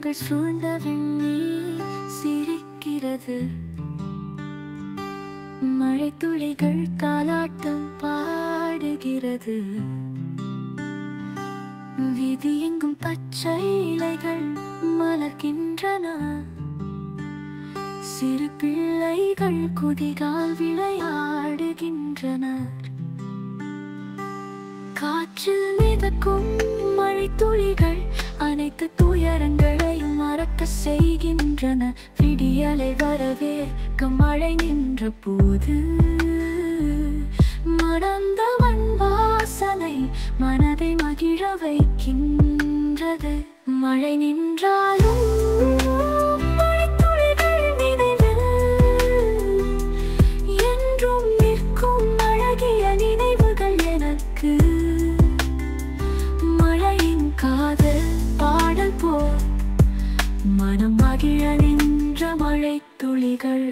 மேகங்கள் சூழ்ந்த விண்ணீர் சிரிக்கிறது மழை துளிகள் தாலாட்டம் பாடுகிறது வீதி எங்கும் பச்சை இலைகள் மலர்கின்றன சிறு பிள்ளைகள் குதிகால் விளையாடுகின்றனர் காற்றில் மிதக்கும் மழை துளிகள் அனைத்து துயரங்களையும் மறக்க செய்கின்றன விடியலை வரவேற்க மழை நின்ற போது மறந்தவன் வாசனை மனதை மகிழ வைக்கின்றது மழை நின்றாலும் மழைத்துளிகள் நினைவில் என்றும் நிற்கும் அழகிய நினைவுகள் எனக்கு மழையின் காதல் பாடல் போல் மனம் மகிழ நின்ற மழை துளிகள்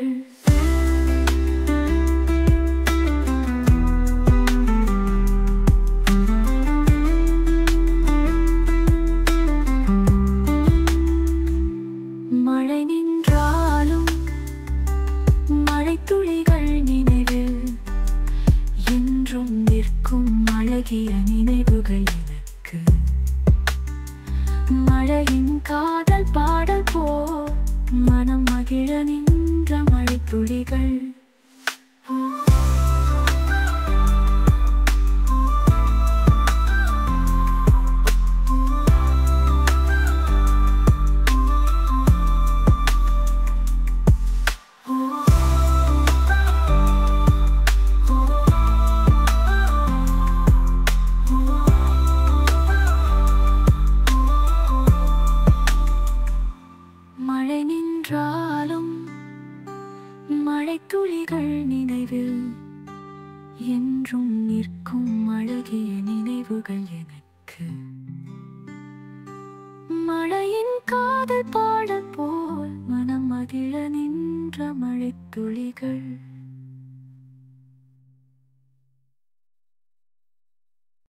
மழை நின்றாலும் மழை துளிகள் நினைவில் என்றும் நிற்கும் அழகிய நினைவுகள் எனக்கு மழையின் காதல் பாடல் போ மனம் மகிழ நின்ற மழை துளிகள் மழை நின்றாலும் மழை துளிகள் நினைவில் என்றும் நிற்கும் அழகிய நினைவுகள் எனக்கு மழையின் காதல் பாடல் போல் மனம் மகிழ நின்ற மழை துளிகள்